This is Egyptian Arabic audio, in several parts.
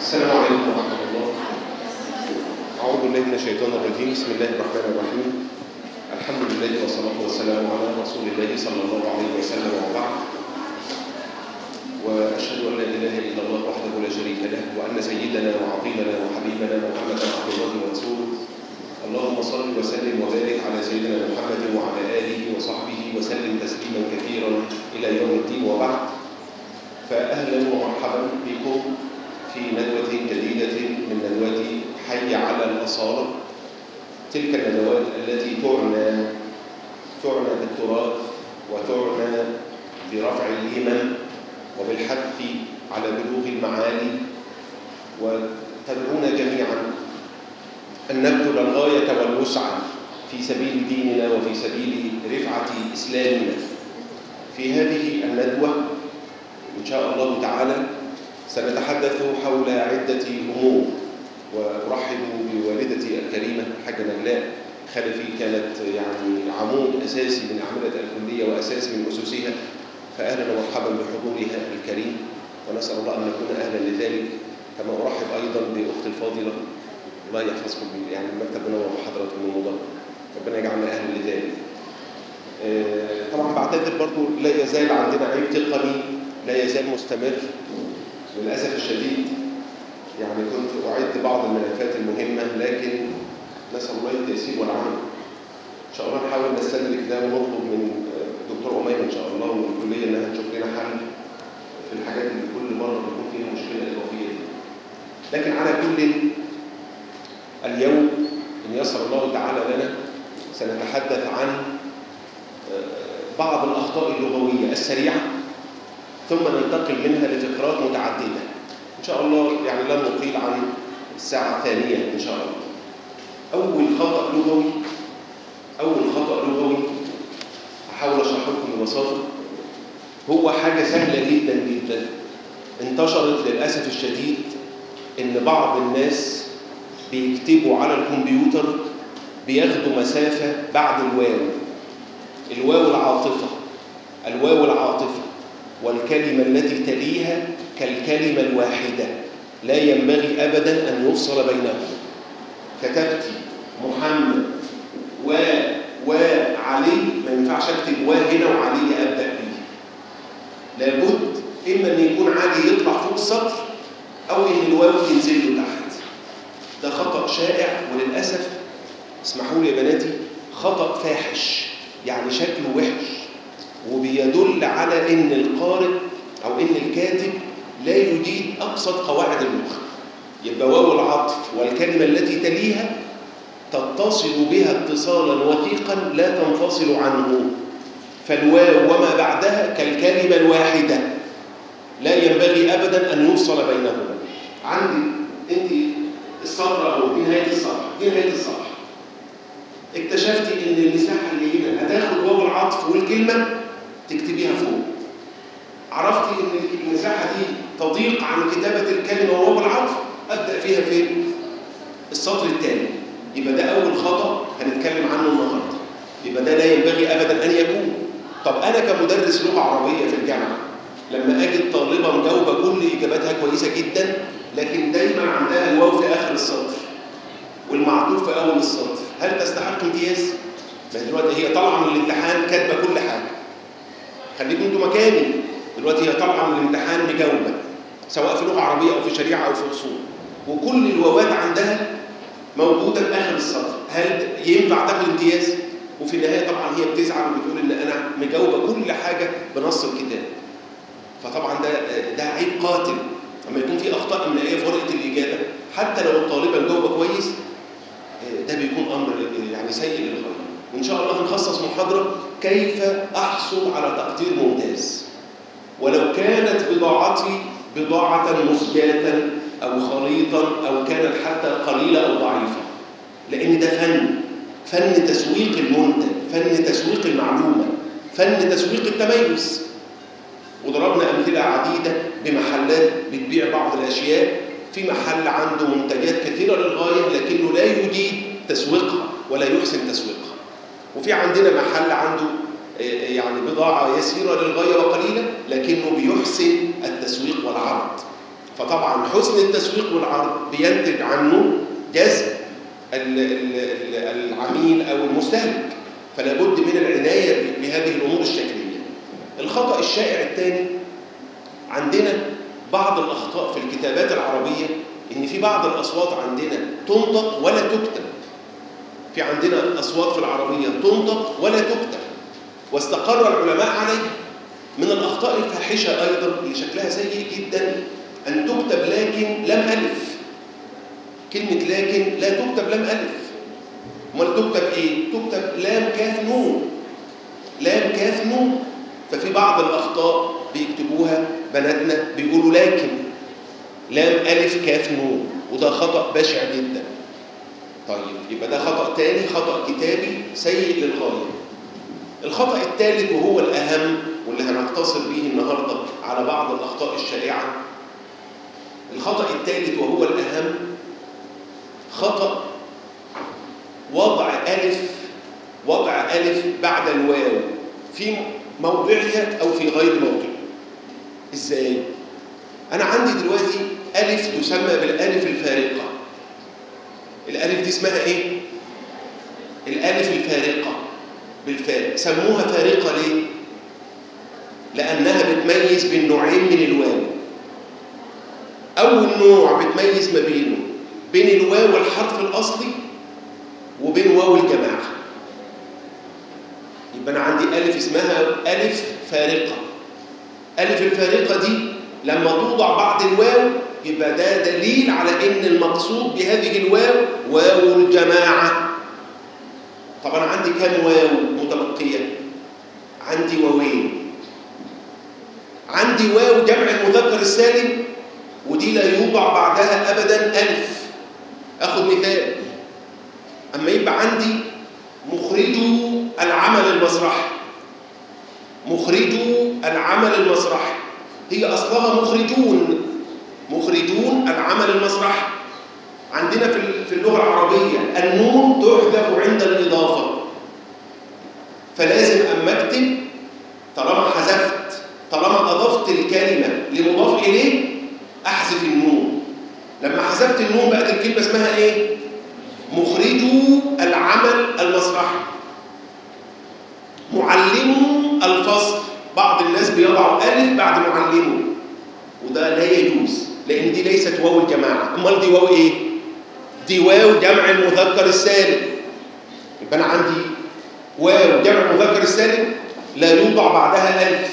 السلام عليكم ورحمة الله أعوذ بالله من الشيطان الرجيم بسم الله الرحمن الرحيم الحمد لله والصلاة والسلام على رسول الله صلى الله عليه وسلم وبعد وأشهد أن لا إله إلا الله وحده لا شريك له وأن سيدنا وعظيمنا وحبيبنا محمدا عبد الله ورسوله اللهم صل وسلم وبارك على سيدنا محمد وعلى آله وصحبه وسلم تسليما كثيرا إلى يوم الدين وبعد فأهلا ومرحبا بكم في ندوة جديدة من ندوات حي على الأصالة تلك الندوات التي تعنى تعنى بالتراث وتعنى برفع الهمم وبالحث على بلوغ المعالي وتدعونا جميعا أن نبذل الغاية والوسع في سبيل ديننا وفي سبيل رفعة إسلامنا في هذه الندوة إن شاء الله تعالى سنتحدث حول عدة أمور وأرحب بوالدتي الكريمة الحاجة نجلاء خلفي كانت يعني عمود أساسي من أعمدة الكلية وأساس من أسسها فأهلا ومرحبا بحضورها الكريم ونسأل الله أن نكون أهلا لذلك كما أرحب أيضا بأختي الفاضلة الله يحفظكم يعني المكتب منور بحضراتكم المضر ربنا يجعلنا أهلا لذلك طبعا بعتذر برضو لا يزال عندنا عيب تقني لا يزال مستمر للأسف الشديد يعني كنت أعد بعض الملفات المهمة لكن نسأل الله التيسير والعمل إن شاء الله نحاول نستدرك ده ونطلب من دكتور أميمة إن شاء الله والكلية إنها تشوف لنا حل في الحاجات اللي كل مرة بيكون فيها مشكلة إضافية دي. لكن على كل اليوم إن يسر الله تعالى لنا سنتحدث عن بعض الأخطاء اللغوية السريعة ثم ننتقل منها لفقرات متعددة إن شاء الله يعني لن نطيل عن الساعة الثانية إن شاء الله أول خطأ لغوي أول خطأ لغوي أحاول أشرح لكم ببساطة هو حاجة سهلة جدا جدا انتشرت للأسف الشديد إن بعض الناس بيكتبوا على الكمبيوتر بياخدوا مسافة بعد الواو الواو العاطفة الواو العاطفة والكلمة التي تليها كالكلمة الواحدة لا ينبغي أبدا أن يفصل بينهما كتبت محمد و وعلي ما ينفعش اكتب و هنا وعلي ابدا به لابد اما ان يكون علي يطلع فوق السطر او ان الواو تنزل له تحت ده خطا شائع وللاسف اسمحوا لي يا بناتي خطا فاحش يعني شكله وحش وبيدل على ان القارئ او ان الكاتب لا يجيد ابسط قواعد اللغه يبقى واو العطف والكلمه التي تليها تتصل بها اتصالا وثيقا لا تنفصل عنه فالواو وما بعدها كالكلمة الواحدة لا ينبغي أبدا أن يفصل بينهما عندي أنت السطر أهو دي نهاية السطر دي نهاية السطر اكتشفتي ان المساحة اللي هنا هتاخد واو العطف والكلمة تكتبيها فوق عرفتي ان المساحة دي تضيق عن كتابة الكلمة وواو العطف أبدأ فيها فين؟ السطر الثاني يبقى ده أول خطأ هنتكلم عنه النهاردة يبقى ده لا ينبغي أبدا أن يكون طب أنا كمدرس لغة عربية في الجامعة لما أجد طالبة مجاوبة كل إجاباتها كويسة جدا لكن دايما عندها الواو في آخر السطر والمعطوف في أول السطر هل تستحق امتياز؟ ما دلوقتي هي طالعة من الامتحان كاتبة كل حاجة خليكم انتوا مكاني دلوقتي هي طالعة من الامتحان مجاوبة سواء في لغة عربية أو في شريعة أو في أصول وكل الواوات عندها موجودة في آخر السطر هل ينفع تاخد امتياز؟ وفي النهاية طبعا هي بتزعل وبتقول إن أنا مجاوبة كل حاجة بنص الكتاب فطبعا ده ده عيب قاتل لما يكون في أخطاء إملائية في ورقة الإجابة حتى لو الطالبة مجاوبة كويس ده بيكون أمر يعني سيء للغاية وإن شاء الله هنخصص محاضرة كيف أحصل على تقدير ممتاز ولو كانت بضاعتي بضاعة مزجاة أو خليطا أو كانت حتى قليلة أو ضعيفة لأن ده فن فن تسويق المنتج فن تسويق المعلومة فن تسويق التميز وضربنا أمثلة عديدة بمحلات بتبيع بعض الأشياء في محل عنده منتجات كثيرة للغاية لكنه لا يجيد تسويقها ولا يحسن تسويقها وفي عندنا محل عنده يعني بضاعة يسيرة للغاية وقليلة لكنه بيحسن التسويق والعرض فطبعا حسن التسويق والعرض بينتج عنه جذب ال- ال- ال- العميل او المستهلك فلا بد من العنايه بهذه الامور الشكليه الخطا الشائع الثاني عندنا بعض الاخطاء في الكتابات العربيه ان في بعض الاصوات عندنا تنطق ولا تكتب في عندنا اصوات في العربيه تنطق ولا تكتب واستقر العلماء عليها من الاخطاء الفاحشه ايضا اللي شكلها سيء جدا ان تكتب لكن لم الف كلمه لكن لا تكتب لم الف امال تكتب ايه تكتب لام كاف نون لام كاف نون ففي بعض الاخطاء بيكتبوها بناتنا بيقولوا لكن لام الف كاف نون وده خطا بشع جدا طيب يبقى ده خطا تاني خطا كتابي سيء للغايه الخطا الثالث وهو الاهم واللي هنقتصر به النهارده على بعض الاخطاء الشائعه الخطا الثالث وهو الاهم خطا وضع الف وضع الف بعد الواو في موضعها او في غير موضعها ازاي انا عندي دلوقتي الف تسمى بالالف الفارقه الالف دي اسمها ايه الالف الفارقه بالفاء سموها فارقه ليه لانها بتميز بين نوعين من الواو اول نوع بتميز ما بينه بين الواو الحرف الاصلي وبين واو الجماعه يبقى انا عندي الف اسمها الف فارقه الف الفارقه دي لما توضع بعد الواو يبقى ده دليل على ان المقصود بهذه الواو واو الجماعه طب انا عندي كام واو متبقيه عندي واوين عندي واو جمع المذكر السالم ودي لا يوضع بعدها ابدا الف اخذ مثال اما يبقى عندي مخرجو العمل المسرحي مخرجو العمل المسرحي هي اصلها مخرجون مخرجون العمل المسرحي عندنا في في اللغه العربيه النون تحذف عند الاضافه فلازم اما اكتب طالما حذفت طالما اضفت الكلمه لمضاف اليه احذف النون لما حذفت النون بقت الكلمه اسمها ايه مخرجو العمل المسرحي معلمو الفصل بعض الناس بيضعوا الف بعد معلمه وده لا يجوز لان دي ليست واو الجماعه امال دي واو ايه دي واو جمع المذكر السالم يبقى انا عندي واو جمع المذكر السالم لا يوضع بعدها الف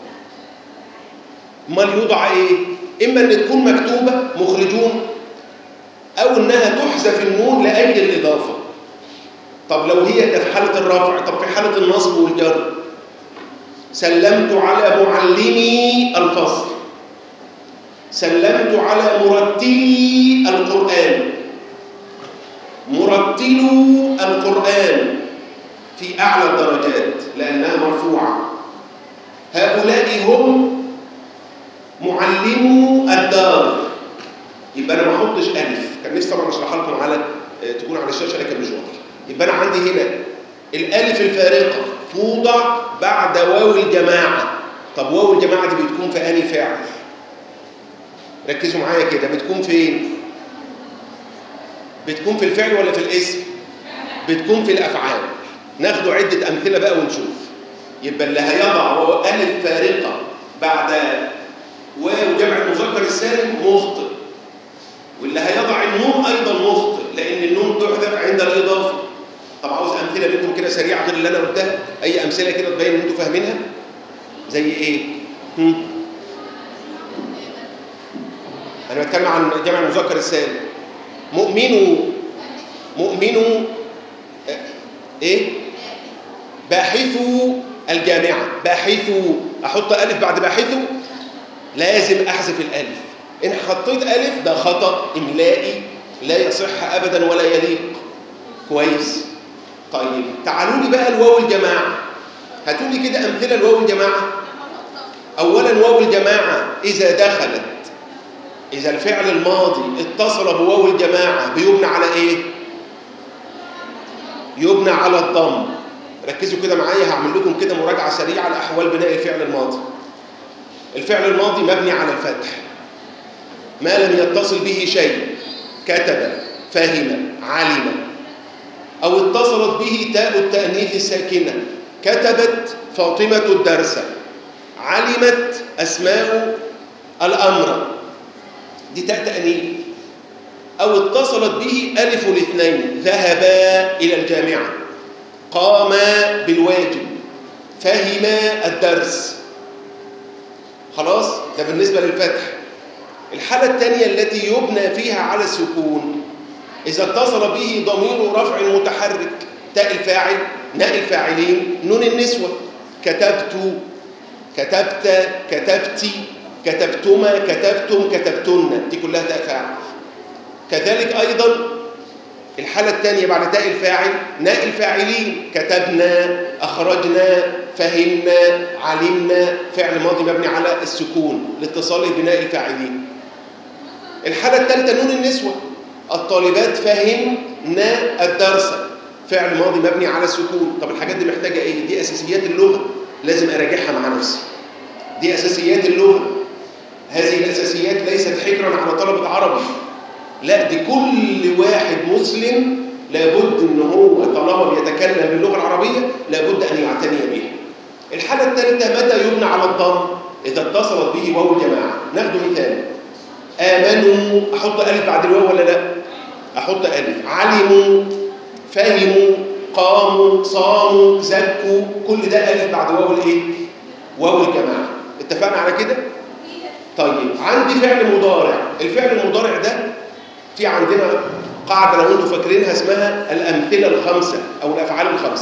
امال يوضع ايه اما ان تكون مكتوبه مخرجون او انها تحذف النون لاجل الاضافه طب لو هي ده في حاله الرفع طب في حاله النصب والجر سلمت على معلمي الفصل سلمت على مرتلي القرآن مرتلو القرآن في أعلى الدرجات لأنها مرفوعة هؤلاء هم معلمو الدار يبقى أنا ما أحطش ألف كان نفسي طبعا أشرحها لكم على تكون على الشاشة لكن مش واضح يبقى أنا عندي هنا الألف الفارقة توضع بعد واو الجماعة طب واو الجماعة دي بتكون في أنهي فعل؟ ركزوا معايا كده بتكون فين بتكون في الفعل ولا في الاسم بتكون في الافعال ناخدوا عده امثله بقى ونشوف يبقى اللي هيضع الف فارقه بعد واو جمع المذكر السالم مخطئ واللي هيضع النون ايضا مخطئ لان النون تحذف عند الاضافه طب عاوز امثله منكم كده سريعه غير اللي انا قلتها اي امثله كده تبين ان انتوا فاهمينها زي ايه هم؟ انا بتكلم عن جمع المذكر السالم مؤمنوا مؤمنوا ايه باحثوا الجامعه باحثوا احط الف بعد باحثوا لازم احذف الالف ان حطيت الف ده خطا املائي لا يصح ابدا ولا يليق كويس طيب تعالوا لي بقى الواو الجماعه هاتوا لي كده امثله الواو الجماعه اولا واو الجماعه اذا دخلت إذا الفعل الماضي اتصل بواو الجماعة بيبنى على إيه؟ يبنى على الضم ركزوا كده معايا هعمل لكم كده مراجعة سريعة لأحوال بناء الفعل الماضي الفعل الماضي مبني على الفتح ما لم يتصل به شيء كتب فهم علم أو اتصلت به تاء التأنيث الساكنة كتبت فاطمة الدرس علمت أسماء الأمر دي تاء تأنيث أو اتصلت به ألف الاثنين ذهبا إلى الجامعة قاما بالواجب فهما الدرس خلاص ده بالنسبة للفتح الحالة الثانية التي يبنى فيها على السكون إذا اتصل به ضمير رفع متحرك تاء الفاعل ناء الفاعلين نون النسوة كتبت كتبت كتبتي كتبتما كتبتم كتبتن دي كلها تاء فاعل كذلك أيضا الحالة الثانية بعد تاء الفاعل ناء الفاعلين كتبنا أخرجنا فهمنا علمنا فعل ماضي مبني على السكون لاتصاله بناء الفاعلين الحالة الثالثة نون النسوة الطالبات فهمنا الدرس فعل ماضي مبني على السكون طب الحاجات دي محتاجة ايه؟ دي أساسيات اللغة لازم أراجعها مع نفسي دي أساسيات اللغة هذه الأساسيات ليست حكرا على طلبة عربي لا دي كل واحد مسلم لابد ان هو طالما بيتكلم باللغه العربيه لابد ان يعتني بها. الحاله الثالثه متى يبنى على الضم؟ اذا اتصلت به واو الجماعه. ناخد مثال. امنوا احط الف بعد الواو ولا لا؟ احط الف. علموا فهموا قاموا صاموا زكوا كل ده الف بعد واو الايه؟ واو الجماعه. اتفقنا على كده؟ طيب عندي فعل مضارع، الفعل المضارع ده في عندنا قاعدة لو انتم فاكرينها اسمها الأمثلة الخمسة أو الأفعال الخمسة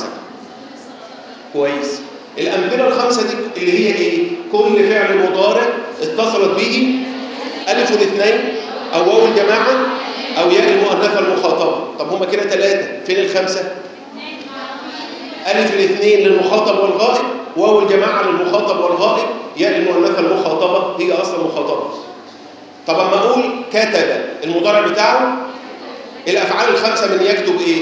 كويس الأمثلة الخمسة دي اللي هي إيه؟ كل فعل مضارع اتصلت به ألف الاثنين أو واو الجماعة أو ياء المؤنثة المخاطبة طب هما كده ثلاثة فين الخمسة؟ ألف الاثنين للمخاطب والغائب واو الجماعة للمخاطب والغائب ياء المؤنثة المخاطبة هي أصلا مخاطبة طب اما اقول كتب المضارع بتاعه الافعال الخمسه من يكتب ايه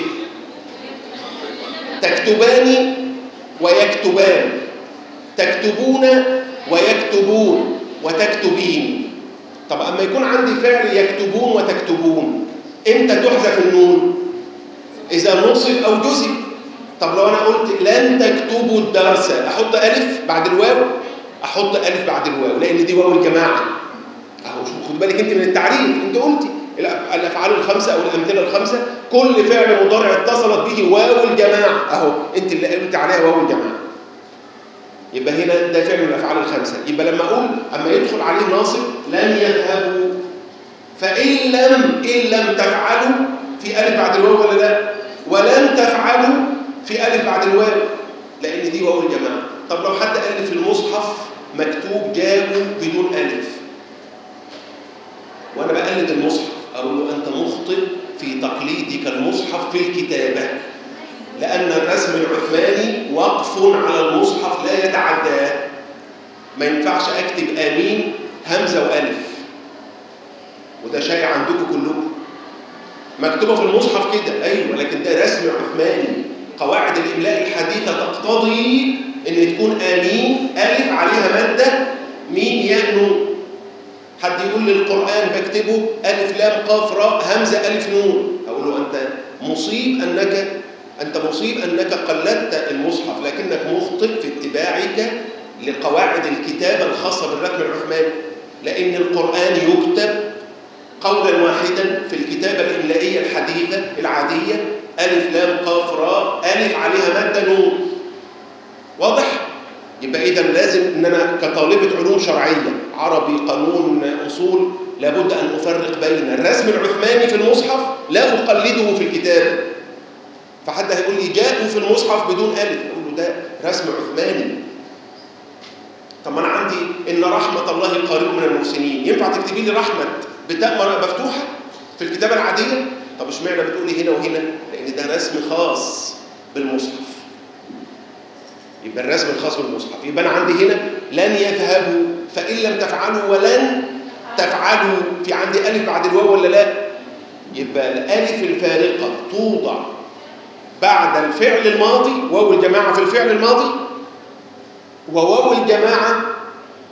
تكتبان ويكتبان تكتبون ويكتبون وتكتبين طب اما يكون عندي فعل يكتبون وتكتبون امتى تحذف النون اذا نصب او جزم طب لو انا قلت لن تكتبوا الدرس احط الف بعد الواو احط الف بعد الواو لان دي واو الجماعه اهو شوف خد بالك انت من التعريف انت قلتي الافعال الخمسه او الامثله الخمسه كل فعل مضارع اتصلت به واو الجماعه اهو انت اللي قلت عليها واو الجماعه يبقى هنا ده فعل من الافعال الخمسه يبقى لما اقول اما يدخل عليه ناصب لن يذهبوا فان لم ان لم تفعلوا في الف بعد الواو ولا لا ولن تفعلوا في الف بعد الواو لان دي واو الجماعه طب لو حد الف في المصحف مكتوب جاءوا بدون الف وانا بقلد المصحف اقول له انت مخطئ في تقليدك المصحف في الكتابه لان الرسم العثماني وقف على المصحف لا يتعداه ما ينفعش اكتب امين همزه والف وده شائع عندكم كلكم مكتوبه في المصحف كده ايوه لكن ده رسم عثماني قواعد الاملاء الحديثه تقتضي ان تكون امين الف عليها ماده ميم ياء نون حد يقول لي القرآن بكتبه ألف لام قاف راء همزة ألف نون أقول له أنت مصيب أنك أنت مصيب أنك قلدت المصحف لكنك مخطئ في اتباعك لقواعد الكتابة الخاصة بالرسم العثماني لأن القرآن يكتب قولا واحدا في الكتابة الإملائية الحديثة العادية ألف لام قاف راء ألف عليها مادة نون واضح؟ يبقى إذا لازم إن أنا كطالبة علوم شرعية عربي قانون أصول لابد أن أفرق بين الرسم العثماني في المصحف لا أقلده في الكتاب فحد هيقول لي جاءوا في المصحف بدون ألف أقول له ده رسم عثماني طب ما أنا عندي إن رحمة الله قريب من المحسنين ينفع تكتبي لي رحمة بتاء مفتوحة في الكتابة العادية طب اشمعنى بتقولي هنا وهنا لأن ده رسم خاص بالمصحف يبقى الرسم الخاص بالمصحف يبقى انا عندي هنا لن يذهبوا فان لم تفعلوا ولن تفعلوا في عندي الف بعد الواو ولا لا يبقى الالف الفارقه توضع بعد الفعل الماضي واو الجماعه في الفعل الماضي وواو الجماعه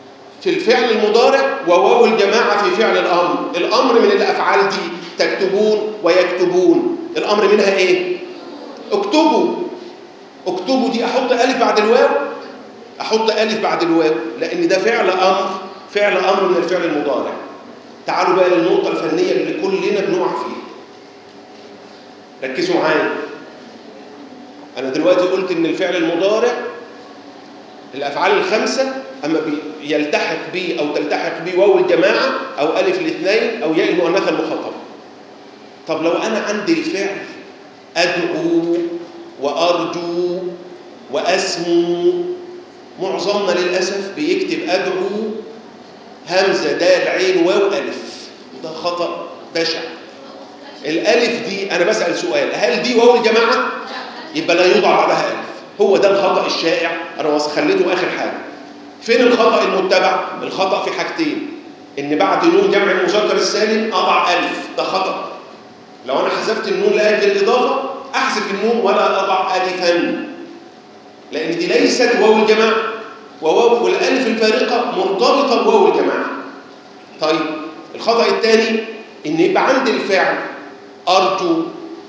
في الفعل المضارع وواو الجماعة في فعل الأمر الأمر من الأفعال دي تكتبون ويكتبون الأمر منها إيه؟ اكتبوا اكتبوا دي أحط ألف بعد الواو أحط ألف بعد الواو لأن ده فعل أمر فعل أمر من الفعل المضارع تعالوا بقى للنقطة الفنية اللي كلنا بنقع فيها ركزوا معايا أنا دلوقتي قلت إن الفعل المضارع الأفعال الخمسة أما يلتحق به أو تلتحق به واو الجماعة أو ألف الاثنين أو ياء المؤنثة المخاطبة طب لو أنا عندي الفعل أدعو وأرجو وأسمو معظمنا للأسف بيكتب أدعو همزة دال عين واو ألف وده خطأ بشع الألف دي أنا بسأل سؤال هل دي واو الجماعة؟ يبقى لا يوضع بعدها ألف هو ده الخطأ الشائع أنا خليته آخر حاجة فين الخطأ المتبع؟ الخطأ في حاجتين إن بعد نون جمع المذكر السالم أضع ألف ده خطأ لو أنا حذفت النون لأجل الإضافة أحذف النون ولا أضع ألفا لأن دي ليست واو الجماعة وواو والألف الفارقة مرتبطة بواو الجماعة طيب الخطأ الثاني إن يبقى عندي الفعل أرجو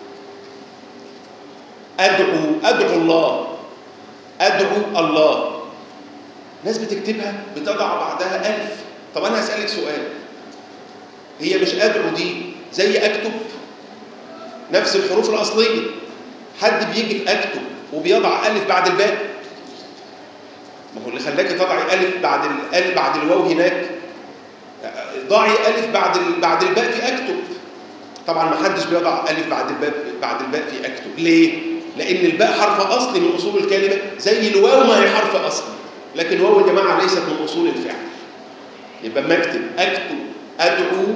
أدعو أدعو الله أدعو الله ناس بتكتبها بتضع بعدها ألف طب أنا هسألك سؤال هي مش أدعو دي زي أكتب نفس الحروف الأصلية حد بيجي في أكتب وبيضع ألف بعد الباء ما هو اللي خلاك تضعي ألف بعد الألف بعد الواو هناك ضعي ألف بعد بعد الباء في أكتب طبعا ما حدش بيضع ألف بعد الباء بعد الباء في أكتب ليه؟ لأن الباء حرف أصلي من أصول الكلمة زي الواو ما هي حرف أصلي لكن واو يا جماعة ليست من أصول الفعل يبقى ما أكتب أكتب أدعو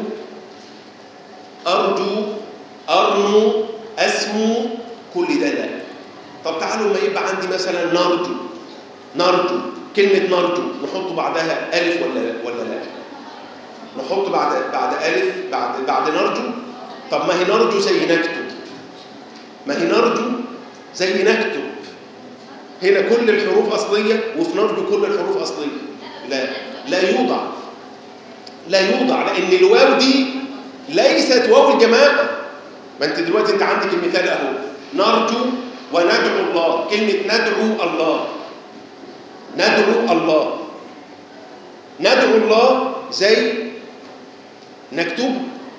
أرجو أرنو أسمو كل ده لا طب تعالوا ما يبقى عندي مثلا نرجو نرجو كلمة نرجو نحط بعدها ألف ولا ولا لا نحط بعد بعد ألف بعد بعد نرجو طب ما هي نرجو زي نكتب ما هي نرجو زي نكتب هنا كل الحروف أصلية وفي نرجو كل الحروف أصلية لا لا يوضع لا يوضع لأن الواو دي ليست واو الجماعة ما أنت دلوقتي أنت عندك المثال أهو نرجو وندعو الله كلمة ندعو الله ندعو الله ندعو الله زي نكتبه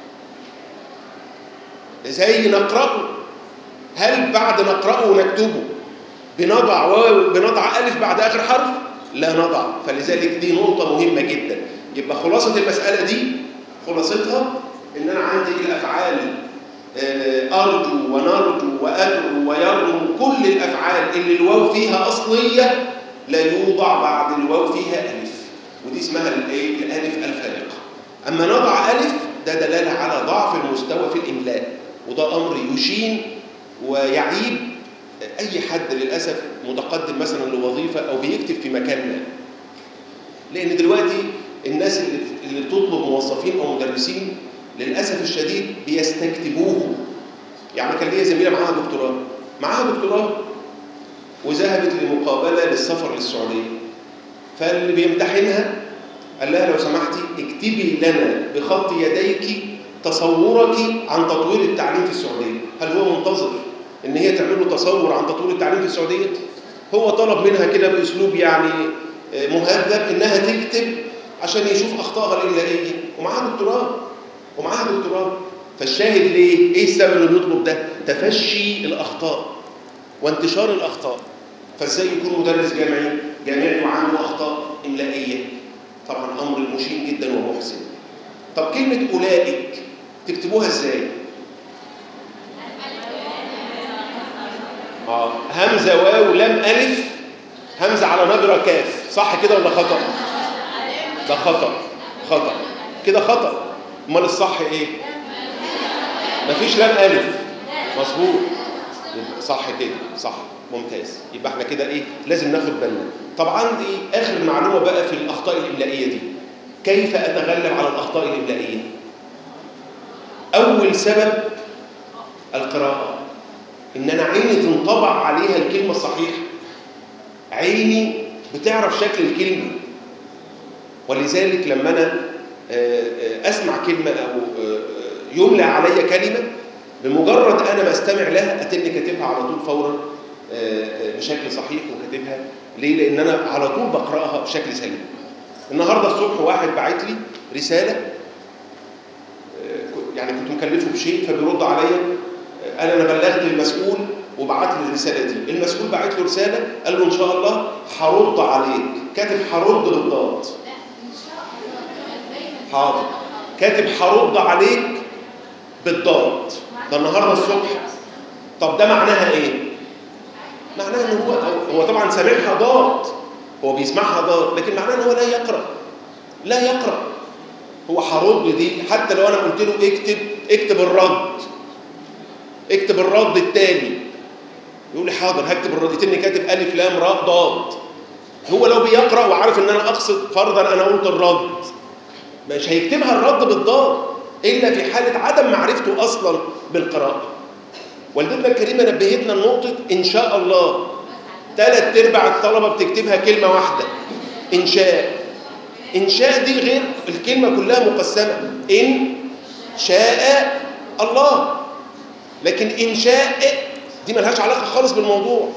زي نقرأه هل بعد نقرأه ونكتبه بنضع واو بنضع ألف بعد آخر حرف؟ لا نضع فلذلك دي نقطة مهمة جدا يبقى خلاصة المسألة دي خلاصتها إن أنا عندي الأفعال أرجو ونرجو وأدعو ويرجو كل الأفعال اللي الواو فيها أصلية لا يوضع بعد الواو فيها ألف ودي اسمها الإيه؟ الألف الفارقة أما نضع ألف ده دلالة على ضعف المستوى في الإملاء وده أمر يشين ويعيب أي حد للأسف متقدم مثلا لوظيفة أو بيكتب في مكان ما لأن دلوقتي الناس اللي, اللي بتطلب موظفين أو مدرسين للأسف الشديد بيستكتبوه يعني كان ليا زميلة معاها دكتوراه معاها دكتوراه وذهبت لمقابلة للسفر للسعودية فاللي بيمتحنها قال لها لو سمحتي اكتبي لنا بخط يديك تصورك عن تطوير التعليم في السعودية هل هو منتظر ان هي تعمل له تصور عن تطوير التعليم في السعودية هو طلب منها كده باسلوب يعني مهذب انها تكتب عشان يشوف اخطائها الاملائيه ومعاها دكتوراه ومعاها دكتوراه فالشاهد ليه ايه السبب اللي بيطلب ده تفشي الاخطاء وانتشار الاخطاء فازاي يكون مدرس جامعي جامعي وعنده اخطاء املائيه طبعا امر مشين جدا ومحزن طب كلمه اولئك تكتبوها ازاي اه همزه واو لام الف همزه على نبره كاف صح كده ولا خطا ده خطا خطا كده خطا امال الصح ايه مفيش لام الف مظبوط صح كده صح ممتاز يبقى احنا كده ايه لازم ناخد بالنا طبعا ايه اخر معلومه بقى في الاخطاء الاملائيه دي كيف اتغلب على الاخطاء الاملائيه اول سبب القراءه ان انا عيني تنطبع عليها الكلمه الصحيحه عيني بتعرف شكل الكلمه ولذلك لما انا آه، آه، اسمع كلمه او آه، آه، يملى علي كلمه بمجرد انا ما استمع لها اتني كاتبها على طول فورا آه، آه، بشكل صحيح وكاتبها ليه؟ لان انا على طول بقراها بشكل سليم. النهارده الصبح واحد بعت لي رساله آه، يعني كنت مكلفه بشيء فبيرد عليا آه، قال انا بلغت المسؤول وبعت لي الرساله دي، المسؤول بعت له رساله قال له ان شاء الله هرد عليك، كاتب هرد بالضبط. حاضر كاتب هرد عليك بالضبط ده النهارده الصبح طب ده معناها ايه؟ معناها ان هو هو طبعا سامعها ضاد هو بيسمعها ضاد لكن معناها ان هو لا يقرا لا يقرا هو هرد دي حتى لو انا قلت له اكتب اكتب الرد اكتب الرد التالي يقول لي حاضر هكتب الرد يتني كاتب الف لام راء ضاد هو لو بيقرا وعارف ان انا اقصد فرضا انا قلت الرد مش هيكتبها الرد بالضاد الا في حاله عدم معرفته اصلا بالقراءه والدتنا الكريمه نبهتنا لنقطه ان شاء الله ثلاث ارباع الطلبه بتكتبها كلمه واحده انشاء انشاء دي غير الكلمه كلها مقسمه ان شاء الله لكن انشاء دي ملهاش علاقه خالص بالموضوع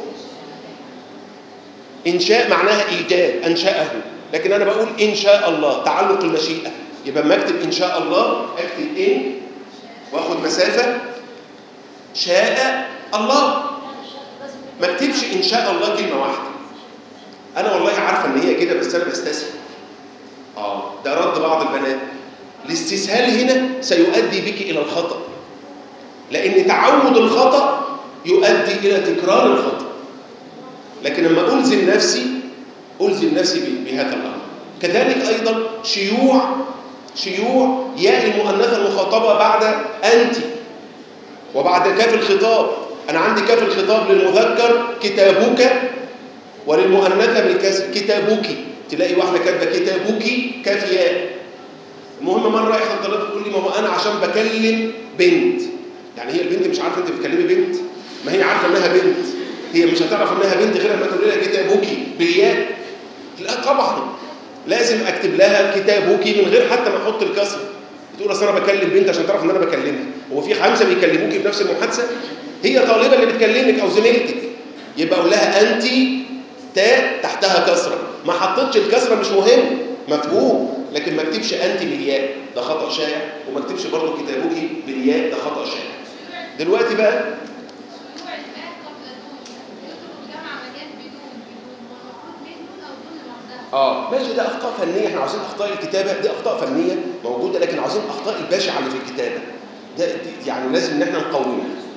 انشاء معناها ايجاد انشاه لكن انا بقول ان شاء الله تعلق المشيئه يبقى اما اكتب ان شاء الله اكتب ان واخد مسافه شاء الله ما اكتبش ان شاء الله كلمه واحده انا والله عارفه ان هي كده بس انا بستسهل اه ده رد بعض البنات الاستسهال هنا سيؤدي بك الى الخطا لان تعود الخطا يؤدي الى تكرار الخطا لكن لما الزم نفسي الزم نفسي ب- بهذا الامر كذلك ايضا شيوع شيوع ياء المؤنثه المخاطبه بعد انت وبعد كاف الخطاب انا عندي كاف الخطاب للمذكر كتابك وللمؤنثه بالكسر كتابك تلاقي واحده كاتبه كتابك كاف ياء المهم مره احدى الطلبات بتقول لي ما هو انا عشان بكلم بنت يعني هي البنت مش عارفه انت بتكلمي بنت ما هي عارفه انها بنت هي مش هتعرف انها بنت غير لما تقول لها كتابك بالياء لا طبعا لازم اكتب لها كتابك من غير حتى ما احط الكسر تقول اصل انا بكلم بنت عشان تعرف ان انا بكلمها هو في خمسه بيكلموكي في نفس المحادثه هي طالبه اللي بتكلمك او زميلتك يبقى اقول لها انت تاء تحتها كسره ما حطيتش الكسره مش مهم مفهوم لكن ما اكتبش انت بالياء ده خطا شائع وما اكتبش برضه كتابك بالياء ده خطا شائع دلوقتي بقى اه ماشي ده اخطاء فنيه احنا عاوزين اخطاء الكتابه دي اخطاء فنيه موجوده لكن عاوزين اخطاء البشعه اللي في الكتابه ده دي يعني لازم ان احنا نقومها